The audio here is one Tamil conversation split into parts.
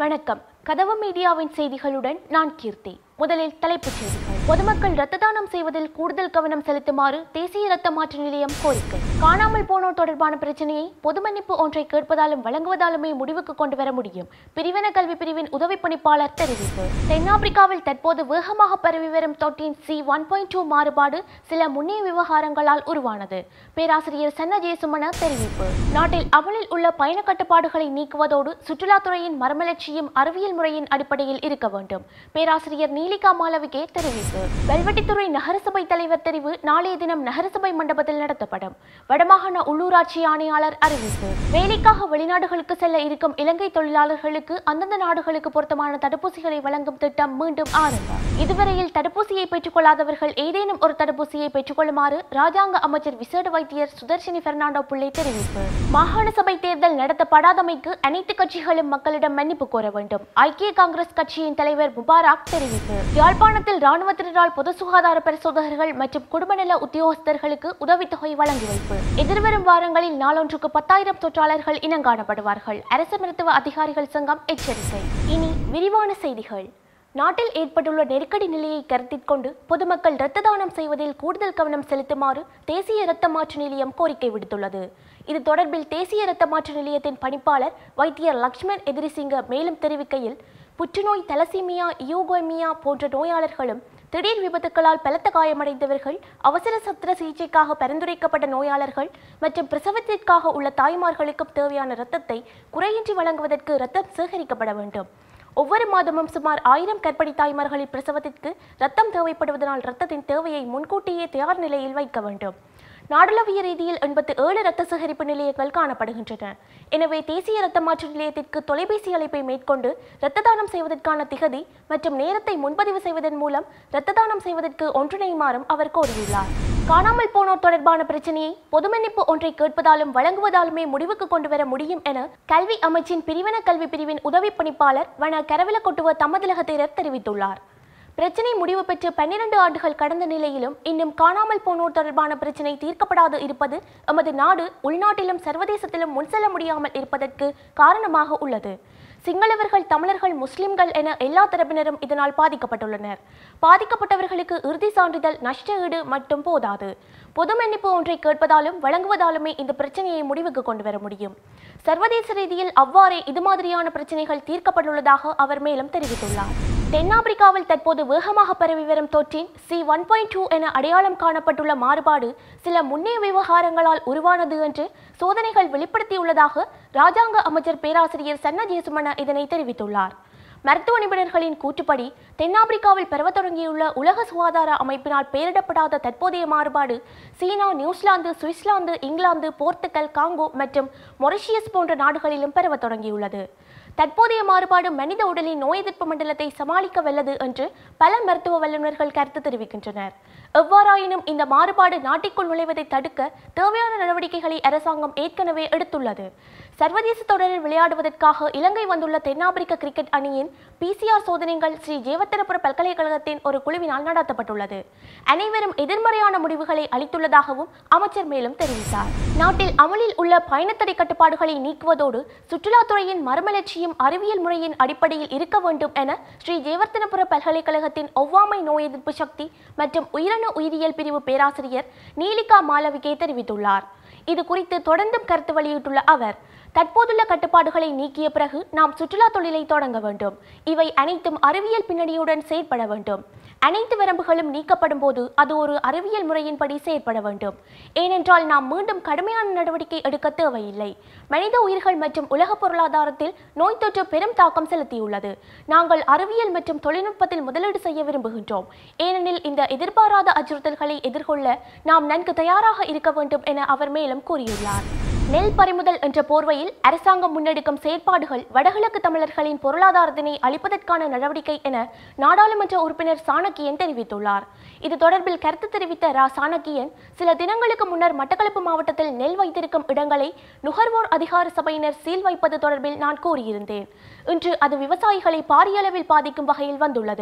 வணக்கம் கதவு மீடியாவின் செய்திகளுடன் நான் கீர்த்தி முதலில் தலைப்புச் செய்திகள் பொதுமக்கள் இரத்த தானம் செய்வதில் கூடுதல் கவனம் செலுத்துமாறு தேசிய இரத்த மாற்று நிலையம் கோரிக்கை காணாமல் போனோர் தொடர்பான பிரச்சனையை பொது மன்னிப்பு ஒன்றை கேட்பதாலும் வழங்குவதாலுமே முடிவுக்கு கொண்டு வர முடியும் பிரிவின கல்வி பிரிவின் உதவி பணிப்பாளர் தெரிவிப்பு தென்னாப்பிரிக்காவில் தற்போது வேகமாக பரவி வரும் தொற்றின் சி ஒன் பாயிண்ட் டூ மாறுபாடு சில முன்னிய விவகாரங்களால் உருவானது பேராசிரியர் சன்ன ஜெயசுமன தெரிவிப்பு நாட்டில் அமலில் உள்ள பயண கட்டுப்பாடுகளை நீக்குவதோடு சுற்றுலாத்துறையின் மறுமலர்ச்சியும் அறிவியல் முறையின் அடிப்படையில் இருக்க வேண்டும் பேராசிரியர் நீலிகா மாலவிகே தெரிவிப்பு வெல்வெட்டித்துறை நகரசபை தலைவர் தெரிவு நாளைய தினம் நகரசபை மண்டபத்தில் நடத்தப்படும் வடமாகாண உள்ளூராட்சி ஆணையாளர் அறிவிப்பு வேலைக்காக வெளிநாடுகளுக்கு செல்ல இருக்கும் இலங்கை தொழிலாளர்களுக்கு அந்தந்த நாடுகளுக்கு பொருத்தமான தடுப்பூசிகளை வழங்கும் திட்டம் மீண்டும் ஆரம்பம் இதுவரையில் தடுப்பூசியை பெற்றுக் கொள்ளாதவர்கள் ஏதேனும் ஒரு தடுப்பூசியை பெற்றுக்கொள்ளுமாறு ராஜாங்க அமைச்சர் விசேட வைத்தியர் சுதர்ஷினி பெர்னாண்டோ பிள்ளை தெரிவிப்பு மாகாண சபை தேர்தல் நடத்தப்படாதமைக்கு அனைத்து கட்சிகளும் மக்களிடம் மன்னிப்பு கோர வேண்டும் ஐக்கிய காங்கிரஸ் கட்சியின் தலைவர் முபாரக் தெரிவிப்பு யாழ்ப்பாணத்தில் ராணுவத்தினரால் பொது சுகாதார பரிசோதகர்கள் மற்றும் குடும்பநல உத்தியோகஸ்தர்களுக்கு உதவித்தொகை வழங்கி வைப்பு எதிர்வரும் வாரங்களில் நாளொன்றுக்கு பத்தாயிரம் தொற்றாளர்கள் இனங்காணப்படுவார்கள் அரசு மருத்துவ அதிகாரிகள் சங்கம் எச்சரிக்கை இனி விரிவான செய்திகள் நாட்டில் ஏற்பட்டுள்ள நெருக்கடி நிலையை கருத்தில் கொண்டு பொதுமக்கள் இரத்த தானம் செய்வதில் கூடுதல் கவனம் செலுத்துமாறு தேசிய இரத்த மாற்று நிலையம் கோரிக்கை விடுத்துள்ளது இது தொடர்பில் தேசிய இரத்த மாற்று நிலையத்தின் பணிப்பாளர் வைத்தியர் லக்ஷ்மண் எதிரிசிங்க மேலும் தெரிவிக்கையில் புற்றுநோய் தலசீமியா யூகோமியா போன்ற நோயாளர்களும் திடீர் விபத்துக்களால் பலத்த காயமடைந்தவர்கள் அவசர சத்திர சிகிச்சைக்காக பரிந்துரைக்கப்பட்ட நோயாளர்கள் மற்றும் பிரசவத்திற்காக உள்ள தாய்மார்களுக்கும் தேவையான இரத்தத்தை குறையின்றி வழங்குவதற்கு இரத்தம் சேகரிக்கப்பட வேண்டும் ஒவ்வொரு மாதமும் சுமார் ஆயிரம் கர்ப்பிணி தாய்மார்களின் பிரசவத்திற்கு ரத்தம் தேவைப்படுவதனால் இரத்தத்தின் தேவையை முன்கூட்டியே தயார் நிலையில் வைக்க வேண்டும் நாடளாவிய ரீதியில் எண்பத்து ஏழு இரத்த சேகரிப்பு நிலையங்கள் காணப்படுகின்றன எனவே தேசிய இரத்த மாற்று நிலையத்திற்கு தொலைபேசி அழைப்பை மேற்கொண்டு இரத்த தானம் செய்வதற்கான திகதி மற்றும் நேரத்தை முன்பதிவு செய்வதன் மூலம் இரத்த தானம் செய்வதற்கு ஒன்றிணையுமாறும் அவர் கோரியுள்ளார் காணாமல் போனோர் தொடர்பான பிரச்சனையை பொது மன்னிப்பு ஒன்றை கேட்பதாலும் வழங்குவதாலுமே முடிவுக்கு கொண்டு வர முடியும் என கல்வி அமைச்சின் பிரிவின கல்வி பிரிவின் உதவி பணிப்பாளர் வன கரவிலக்கொட்டுவ தம்மதிலகத்திரர் தெரிவித்துள்ளார் பிரச்சினை முடிவு பெற்று பன்னிரண்டு ஆண்டுகள் கடந்த நிலையிலும் இன்னும் காணாமல் போனோர் தொடர்பான பிரச்சினை தீர்க்கப்படாது இருப்பது எமது நாடு உள்நாட்டிலும் சர்வதேசத்திலும் முன்செல்ல முடியாமல் இருப்பதற்கு காரணமாக உள்ளது சிங்களவர்கள் தமிழர்கள் முஸ்லிம்கள் என எல்லா தரப்பினரும் இதனால் பாதிக்கப்பட்டுள்ளனர் பாதிக்கப்பட்டவர்களுக்கு இறுதி சான்றிதழ் நஷ்ட ஈடு மட்டும் போதாது பொது மன்னிப்பு ஒன்றை கேட்பதாலும் வழங்குவதாலுமே இந்த பிரச்சனையை முடிவுக்கு கொண்டு வர முடியும் சர்வதேச ரீதியில் அவ்வாறே இது மாதிரியான பிரச்சனைகள் தீர்க்கப்பட்டுள்ளதாக அவர் மேலும் தெரிவித்துள்ளார் தென்னாப்பிரிக்காவில் தற்போது வேகமாக பரவி வரும் தொற்றின் சி ஒன் பாயிண்ட் டூ என அடையாளம் காணப்பட்டுள்ள மாறுபாடு சில முன்னைய விவகாரங்களால் உருவானது என்று சோதனைகள் வெளிப்படுத்தியுள்ளதாக ராஜாங்க அமைச்சர் பேராசிரியர் சன்ன ஜேசுமன இதனை தெரிவித்துள்ளார் மருத்துவ நிபுணர்களின் கூற்றுப்படி தென்னாப்பிரிக்காவில் பரவத் தொடங்கியுள்ள உலக சுகாதார அமைப்பினால் பெயரிடப்படாத தற்போதைய மாறுபாடு China New Zealand Switzerland England Portugal Congo மற்றும் மொரிஷியஸ் போன்ற நாடுகளிலும் பரவத் தொடங்கியுள்ளது தற்போதைய மாறுபாடு மனித உடலின் நோய் எதிர்ப்பு மண்டலத்தை சமாளிக்க வல்லது என்று பல மருத்துவ வல்லுநர்கள் கருத்து தெரிவிக்கின்றனர் எவ்வாறாயினும் இந்த மாறுபாடு நாட்டிற்குள் நுழைவதை தடுக்க தேவையான நடவடிக்கைகளை அரசாங்கம் ஏற்கனவே எடுத்துள்ளது சர்வதேச தொடரில் விளையாடுவதற்காக இலங்கை வந்துள்ள தென்னாப்பிரிக்க கிரிக்கெட் அணியின் பிசிஆர் சோதனைகள் ஸ்ரீ ஜெயவர்த்தனபுர பல்கலைக்கழகத்தின் ஒரு குழுவினால் நடத்தப்பட்டுள்ளது அனைவரும் எதிர்மறையான முடிவுகளை அளித்துள்ளதாகவும் அமைச்சர் மேலும் தெரிவித்தார் நாட்டில் அமலில் உள்ள பயணத்தடை கட்டுப்பாடுகளை நீக்குவதோடு சுற்றுலாத்துறையின் மறுமலர்ச்சியும் அறிவியல் முறையின் அடிப்படையில் இருக்க வேண்டும் என ஸ்ரீ ஜெயவர்த்தனபுர பல்கலைக்கழகத்தின் ஒவ்வாமை நோய் எதிர்ப்பு சக்தி மற்றும் உயிரணு உயிரியல் பிரிவு பேராசிரியர் நீலிகா மாலவிகே தெரிவித்துள்ளார் இது குறித்து தொடர்ந்தும் கருத்து வெளியிட்டுள்ள அவர் தற்போதுள்ள கட்டுப்பாடுகளை நீக்கிய பிறகு நாம் சுற்றுலா தொழிலை தொடங்க வேண்டும் இவை அனைத்தும் அறிவியல் பின்னணியுடன் செயற்பட வேண்டும் அனைத்து வரம்புகளும் நீக்கப்படும் போது அது ஒரு அறிவியல் முறையின்படி செயற்பட வேண்டும் ஏனென்றால் நாம் மீண்டும் கடுமையான நடவடிக்கை எடுக்க தேவையில்லை மனித உயிர்கள் மற்றும் உலக பொருளாதாரத்தில் நோய் தொற்று பெரும் தாக்கம் செலுத்தியுள்ளது நாங்கள் அறிவியல் மற்றும் தொழில்நுட்பத்தில் முதலீடு செய்ய விரும்புகின்றோம் ஏனெனில் இந்த எதிர்பாராத அச்சுறுத்தல்களை எதிர்கொள்ள நாம் நன்கு தயாராக இருக்க வேண்டும் என அவர் மேலும் கூறியுள்ளார் நெல் பறிமுதல் என்ற போர்வையில் அரசாங்கம் முன்னெடுக்கும் செயற்பாடுகள் வடகிழக்கு தமிழர்களின் பொருளாதாரத்தினை அளிப்பதற்கான நடவடிக்கை என நாடாளுமன்ற உறுப்பினர் சாணக்கியன் தெரிவித்துள்ளார் இது தொடர்பில் கருத்து தெரிவித்த ரா சாணக்கியன் சில தினங்களுக்கு முன்னர் மட்டக்களப்பு மாவட்டத்தில் நெல் வைத்திருக்கும் இடங்களை நுகர்வோர் அதிகார சபையினர் சீல் வைப்பது தொடர்பில் நான் கூறியிருந்தேன் இன்று அது விவசாயிகளை பாரியளவில் பாதிக்கும் வகையில் வந்துள்ளது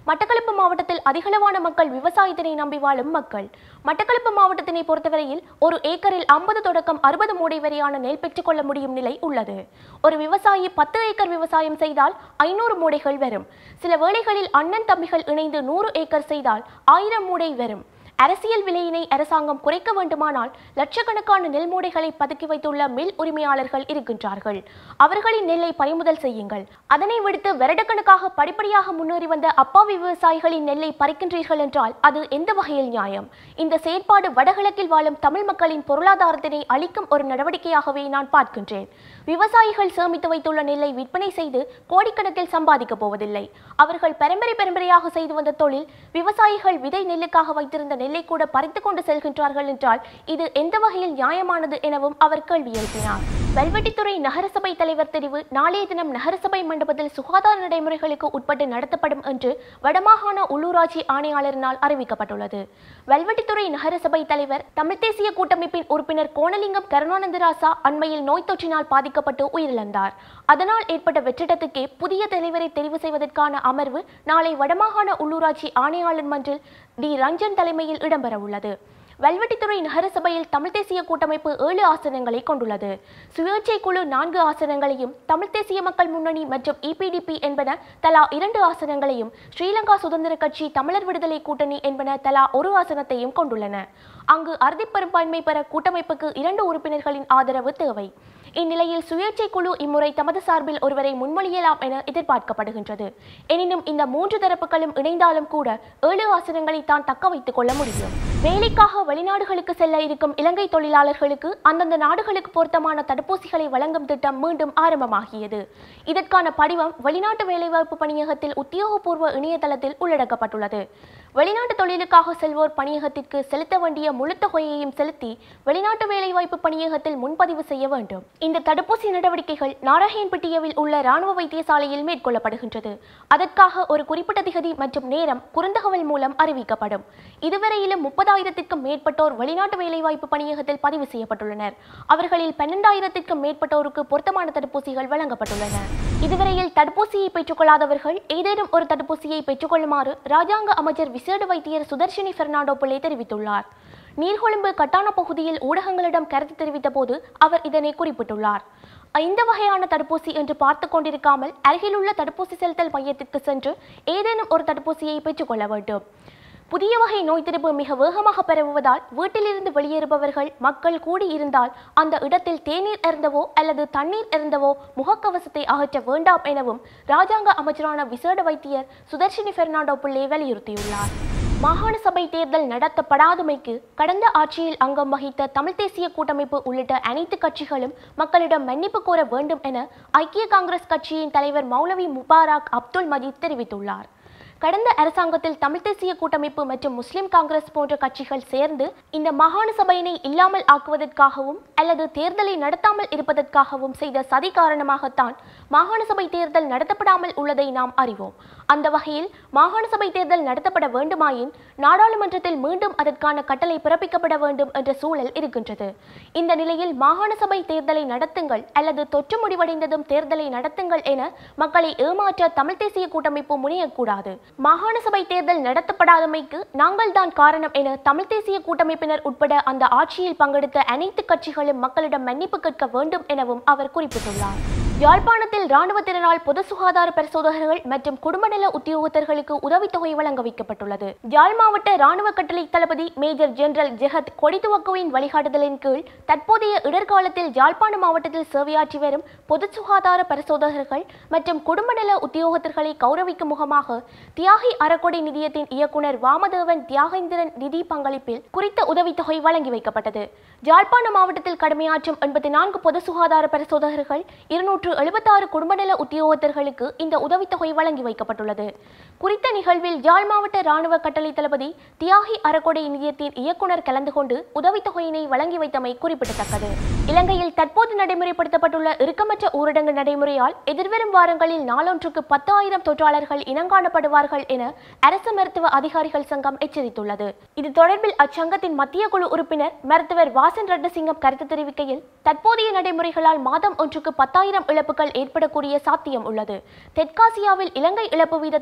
மட்டக்களப்பு மாவட்டத்தில் அதிகளவான மக்கள் விவசாயத்தினை நம்பி வாழும் மக்கள் மட்டக்களப்பு மாவட்டத்தினை பொறுத்தவரையில் ஒரு ஏக்கரில் ஐம்பது தொடக்கம் அறுபது மூடை வரையான நெல் பெற்றுக்கொள்ள முடியும் நிலை உள்ளது ஒரு விவசாயி பத்து ஏக்கர் விவசாயம் செய்தால் ஐநூறு மூடைகள் வரும் சில வேளைகளில் அண்ணன் தம்பிகள் இணைந்து நூறு ஏக்கர் செய்தால் ஆயிரம் மூடை வரும் அரசியல் விலையினை அரசாங்கம் குறைக்க வேண்டுமானால் லட்சக்கணக்கான நெல் மூடைகளை பதுக்கி வைத்துள்ள மில் உரிமையாளர்கள் இருக்கின்றார்கள் அவர்களின் நெல்லை பறிமுதல் செய்யுங்கள் அதனை விடுத்து வருடக்கணக்காக படிப்படியாக முன்னேறி வந்த அப்பாவி விவசாயிகளின் நெல்லை பறிக்கின்றீர்கள் என்றால் அது எந்த வகையில் நியாயம் இந்த செயற்பாடு வடகிழக்கில் வாழும் தமிழ் மக்களின் பொருளாதாரத்தினை அளிக்கும் ஒரு நடவடிக்கையாகவே நான் பார்க்கின்றேன் விவசாயிகள் சேமித்து வைத்துள்ள நெல்லை விற்பனை செய்து கோடிக்கணக்கில் சம்பாதிக்கப் போவதில்லை அவர்கள் பரம்பரை பரம்பரையாக செய்து வந்த தொழில் விவசாயிகள் விதை நெல்லுக்காக வைத்திருந்த நெல்லை கூட பறித்து கொண்டு செல்கின்றார்கள் என்றால் இது எந்த வகையில் நியாயமானது எனவும் அவர் கேள்வி எழுப்பினார் வெல்வெட்டித்துறை நகரசபை தலைவர் தெரிவு நாளைய தினம் நகரசபை மண்டபத்தில் சுகாதார நடைமுறைகளுக்கு உட்பட்டு நடத்தப்படும் என்று வடமாகாண உள்ளூராட்சி ஆணையாளரினால் அறிவிக்கப்பட்டுள்ளது வெல்வெட்டித்துறை நகரசபை தலைவர் தமிழ் தேசிய கூட்டமைப்பின் உறுப்பினர் கோணலிங்கம் கருணானந்தராசா அண்மையில் நோய் தொற்றினால் பாதிக்கப்பட்டு உயிரிழந்தார் அதனால் ஏற்பட்ட வெற்றிடத்துக்கே புதிய தலைவரை தெரிவு செய்வதற்கான அமர்வு நாளை வடமாகாண உள்ளூராட்சி ஆணையாளர் மன்றில் டி ரஞ்சன் தலைமையில் இடம்பெற உள்ளது வெல்வெட்டித்துறை நகரசபையில் தமிழ் தேசிய கூட்டமைப்பு ஏழு ஆசனங்களை கொண்டுள்ளது சுயேட்சை குழு நான்கு ஆசனங்களையும் தமிழ் தேசிய மக்கள் முன்னணி மற்றும் இபிடிபி என்பன தலா இரண்டு ஆசனங்களையும் ஸ்ரீலங்கா சுதந்திர கட்சி தமிழர் விடுதலை கூட்டணி என்பன தலா ஒரு ஆசனத்தையும் கொண்டுள்ளன அங்கு அறுதி பெரும்பான்மை பெற கூட்டமைப்புக்கு இரண்டு உறுப்பினர்களின் ஆதரவு தேவை இந்நிலையில் சுயேட்சை குழு இம்முறை தமது சார்பில் ஒருவரை முன்மொழியலாம் என எதிர்பார்க்கப்படுகின்றது எனினும் இந்த மூன்று தரப்புகளும் இணைந்தாலும் கூட ஏழு ஆசனங்களை தான் தக்க வைத்துக் கொள்ள முடியும் வேலைக்காக வெளிநாடுகளுக்கு செல்ல இருக்கும் இலங்கை தொழிலாளர்களுக்கு அந்தந்த நாடுகளுக்கு பொருத்தமான தடுப்பூசிகளை வழங்கும் திட்டம் மீண்டும் ஆரம்பமாகியது இதற்கான படிவம் வெளிநாட்டு வேலைவாய்ப்பு பணியகத்தில் உத்தியோகபூர்வ இணையதளத்தில் உள்ளடக்கப்பட்டுள்ளது வெளிநாட்டு தொழிலுக்காக செல்வோர் பணியகத்திற்கு செலுத்த வேண்டிய முழு தொகையையும் செலுத்தி வெளிநாட்டு வேலைவாய்ப்பு பணியகத்தில் முன்பதிவு செய்ய வேண்டும் இந்த தடுப்பூசி நடவடிக்கைகள் நாராயண்பட்டியவில் உள்ள ராணுவ வைத்தியசாலையில் மேற்கொள்ளப்படுகின்றது அதற்காக ஒரு குறிப்பிட்ட திகதி மற்றும் நேரம் குறுந்தகவல் மூலம் அறிவிக்கப்படும் இதுவரையிலும் முப்பதாயிரத்திற்கும் மேற்பட்டோர் வெளிநாட்டு வேலைவாய்ப்பு பணியகத்தில் பதிவு செய்யப்பட்டுள்ளனர் அவர்களில் பன்னெண்டாயிரத்திற்கும் மேற்பட்டோருக்கு பொருத்தமான தடுப்பூசிகள் வழங்கப்பட்டுள்ளன இதுவரையில் தடுப்பூசியை பெற்றுக்கொள்ளாதவர்கள் ஏதேனும் ஒரு தடுப்பூசியை பெற்றுக்கொள்ளுமாறு ராஜாங்க அமைச்சர் விசேட வைத்தியர் சுதர்ஷினி பெர்னாண்டோ பிள்ளை தெரிவித்துள்ளார் நீர்கொழும்பு கட்டான பகுதியில் ஊடகங்களிடம் கருத்து தெரிவித்த போது அவர் இதனை குறிப்பிட்டுள்ளார் இந்த வகையான தடுப்பூசி என்று பார்த்து கொண்டிருக்காமல் அருகிலுள்ள தடுப்பூசி செலுத்தல் மையத்திற்கு சென்று ஏதேனும் ஒரு தடுப்பூசியை பெற்றுக்கொள்ள வேண்டும் புதிய வகை நோய் தடுப்பு மிக வேகமாக பரவுவதால் வீட்டிலிருந்து வெளியேறுபவர்கள் மக்கள் கூடி இருந்தால் அந்த இடத்தில் தேநீர் இருந்தவோ அல்லது தண்ணீர் இருந்தவோ முகக்கவசத்தை அகற்ற வேண்டாம் எனவும் ராஜாங்க அமைச்சரான விசேட வைத்தியர் சுதர்ஷினி பெர்னாண்டோ பிள்ளை வலியுறுத்தியுள்ளார் மாகாண சபை தேர்தல் நடத்தப்படாதமைக்கு கடந்த ஆட்சியில் அங்கம் வகித்த தமிழ் தேசிய கூட்டமைப்பு உள்ளிட்ட அனைத்து கட்சிகளும் மக்களிடம் மன்னிப்பு கோர வேண்டும் என ஐக்கிய காங்கிரஸ் கட்சியின் தலைவர் மௌலவி முபாரக் அப்துல் மஜீத் தெரிவித்துள்ளார் கடந்த அரசாங்கத்தில் தமிழ் தேசிய கூட்டமைப்பு மற்றும் முஸ்லிம் காங்கிரஸ் போன்ற கட்சிகள் சேர்ந்து இந்த மாகாண சபையினை இல்லாமல் ஆக்குவதற்காகவும் அல்லது தேர்தலை நடத்தாமல் இருப்பதற்காகவும் செய்த சதி காரணமாகத்தான் மாகாண சபை தேர்தல் நடத்தப்படாமல் உள்ளதை நாம் அறிவோம் அந்த வகையில் மாகாண சபை தேர்தல் நடத்தப்பட வேண்டுமாயின் நாடாளுமன்றத்தில் மீண்டும் அதற்கான கட்டளை பிறப்பிக்கப்பட வேண்டும் என்ற சூழல் இருக்கின்றது இந்த நிலையில் மாகாண சபை தேர்தலை நடத்துங்கள் அல்லது தொற்று முடிவடைந்ததும் தேர்தலை நடத்துங்கள் என மக்களை ஏமாற்ற தமிழ் தேசிய கூட்டமைப்பு முனையக்கூடாது மாகாண சபை தேர்தல் நடத்தப்படாதமைக்கு நாங்கள் தான் காரணம் என தமிழ் தேசிய கூட்டமைப்பினர் உட்பட அந்த ஆட்சியில் பங்கெடுத்த அனைத்து கட்சிகளும் மக்களிடம் மன்னிப்பு கேட்க வேண்டும் எனவும் அவர் குறிப்பிட்டுள்ளார் யாழ்ப்பாணத்தில் இராணுவத்தினரால் பொது சுகாதார பரிசோதகர்கள் மற்றும் குடும்பநல உத்தியோகத்தர்களுக்கு உதவித்தொகை வழங்க வைக்கப்பட்டுள்ளது யாழ் மாவட்ட இராணுவ கட்டளை தளபதி மேஜர் ஜெனரல் ஜெகத் கொடித்துவக்குவின் வழிகாட்டுதலின் கீழ் தற்போதைய இடர்காலத்தில் யாழ்ப்பாண மாவட்டத்தில் சேவையாற்றி வரும் பொது சுகாதார பரிசோதகர்கள் மற்றும் குடும்பநல உத்தியோகத்தர்களை கௌரவிக்கும் முகமாக தியாகி அறக்கொடை நிதியத்தின் இயக்குனர் வாமதேவன் தியாகேந்திரன் நிதி பங்களிப்பில் குறித்த உதவித்தொகை வழங்கி வைக்கப்பட்டது யாழ்ப்பாண மாவட்டத்தில் கடமையாற்றும் எண்பத்தி நான்கு பொது சுகாதார பரிசோதகர்கள் இருநூற்று எழுபத்தாறு குடும்பநல உத்தியோகத்தர்களுக்கு இந்த உதவித்தொகை வழங்கி வைக்கப்பட்டுள்ளது குறித்த நிகழ்வில் யாழ் மாவட்ட இராணுவ கட்டளை தளபதி தியாகி அறக்கொடை நிதியத்தின் இயக்குனர் கலந்து கொண்டு உதவித்தொகையினை வழங்கி வைத்தமை குறிப்பிடத்தக்கது இலங்கையில் தற்போது நடைமுறைப்படுத்தப்பட்டுள்ள இறுக்கமற்ற ஊரடங்கு நடைமுறையால் எதிர்வரும் வாரங்களில் நாளொன்றுக்கு பத்தாயிரம் தொற்றாளர்கள் இனங்காணப்படுவார்கள் என அரசு மருத்துவ அதிகாரிகள் சங்கம் எச்சரித்துள்ளது இது தொடர்பில் அச்சங்கத்தின் மத்திய குழு உறுப்பினர் மருத்துவர் வாசன் ரட்னசிங்கம் கருத்து தெரிவிக்கையில் தற்போதைய நடைமுறைகளால் மாதம் ஒன்றுக்கு பத்தாயிரம் இழப்புகள் ஏற்படக்கூடிய சாத்தியம் உள்ளது தெற்காசியாவில் இலங்கை இழப்பு வீதத்தில் முன்னிலை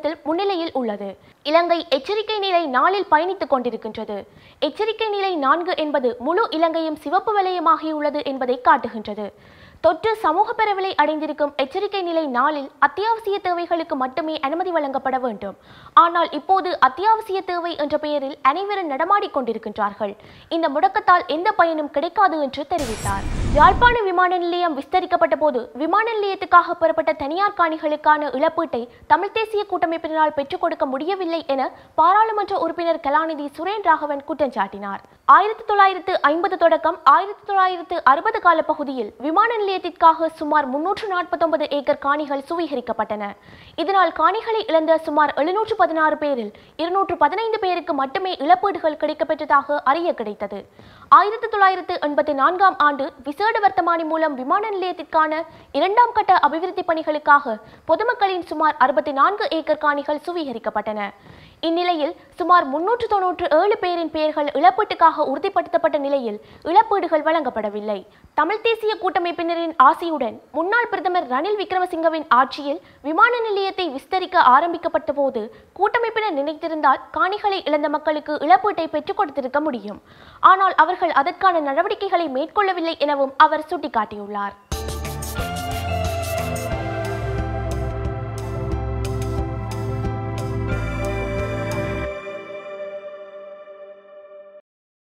சமநிலையில் உள்ளது இலங்கை எச்சரிக்கை நிலை நாளில் பயணித்துக் கொண்டிருக்கின்றது எச்சரிக்கை நிலை நான்கு என்பது முழு இலங்கையும் சிவப்பு வலயமாகியுள்ளது என்பதை காட்டுகின்றது தொற்று சமூக பரவலை அடைந்திருக்கும் எச்சரிக்கை நிலை நாளில் அத்தியாவசிய தேவைகளுக்கு மட்டுமே அனுமதி வழங்கப்பட வேண்டும் ஆனால் இப்போது அத்தியாவசிய தேவை என்ற பெயரில் அனைவரும் நடமாடிக் கொண்டிருக்கின்றார்கள் இந்த முடக்கத்தால் எந்த பயனும் கிடைக்காது என்று தெரிவித்தார் யாழ்ப்பாண விமான நிலையம் விஸ்தரிக்கப்பட்ட போது விமான நிலையத்துக்காக பெறப்பட்ட தனியார் காணிகளுக்கான இழப்பீட்டை தமிழ் தேசிய கூட்டமைப்பினரால் பெற்றுக் கொடுக்க முடியவில்லை என பாராளுமன்ற உறுப்பினர் கலாநிதி சுரேன் ராகவன் குற்றம் சாட்டினார் ஆயிரத்தி தொள்ளாயிரத்து ஐம்பது தொடக்கம் ஆயிரத்தி தொள்ளாயிரத்து அறுபது கால பகுதியில் விமான நிலையத்திற்காக சுமார் முன்னூற்று நாற்பத்தொன்பது ஏக்கர் காணிகள் சுவீகரிக்கப்பட்டன இதனால் காணிகளை இழந்த சுமார் எழுநூற்று பதினாறு பேரில் இருநூற்று பதினைந்து பேருக்கு மட்டுமே இழப்பீடுகள் கிடைக்கப்பெற்றதாக அறிய கிடைத்தது ஆயிரத்தி தொள்ளாயிரத்து எண்பத்தி நான்காம் ஆண்டு விசேட வர்த்தமானி மூலம் விமான நிலையத்திற்கான இரண்டாம் கட்ட அபிவிருத்தி பணிகளுக்காக பொதுமக்களின் சுமார் அறுபத்தி நான்கு ஏக்கர் காணிகள் சுவீகரிக்கப்பட்டன இந்நிலையில் சுமார் முன்னூற்று தொன்னூற்று ஏழு பேரின் பெயர்கள் இழப்பீட்டுக்காக உறுதிப்படுத்தப்பட்ட நிலையில் இழப்பீடுகள் வழங்கப்படவில்லை தமிழ் தேசிய கூட்டமைப்பினரின் ஆசையுடன் முன்னாள் பிரதமர் ரணில் விக்ரமசிங்கவின் ஆட்சியில் விமான நிலையத்தை விஸ்தரிக்க ஆரம்பிக்கப்பட்ட போது கூட்டமைப்பினர் நினைத்திருந்தால் காணிகளை இழந்த மக்களுக்கு இழப்பீட்டை பெற்றுக் கொடுத்திருக்க முடியும் ஆனால் அவர்கள் அதற்கான நடவடிக்கைகளை மேற்கொள்ளவில்லை எனவும் அவர் சுட்டிக்காட்டியுள்ளார்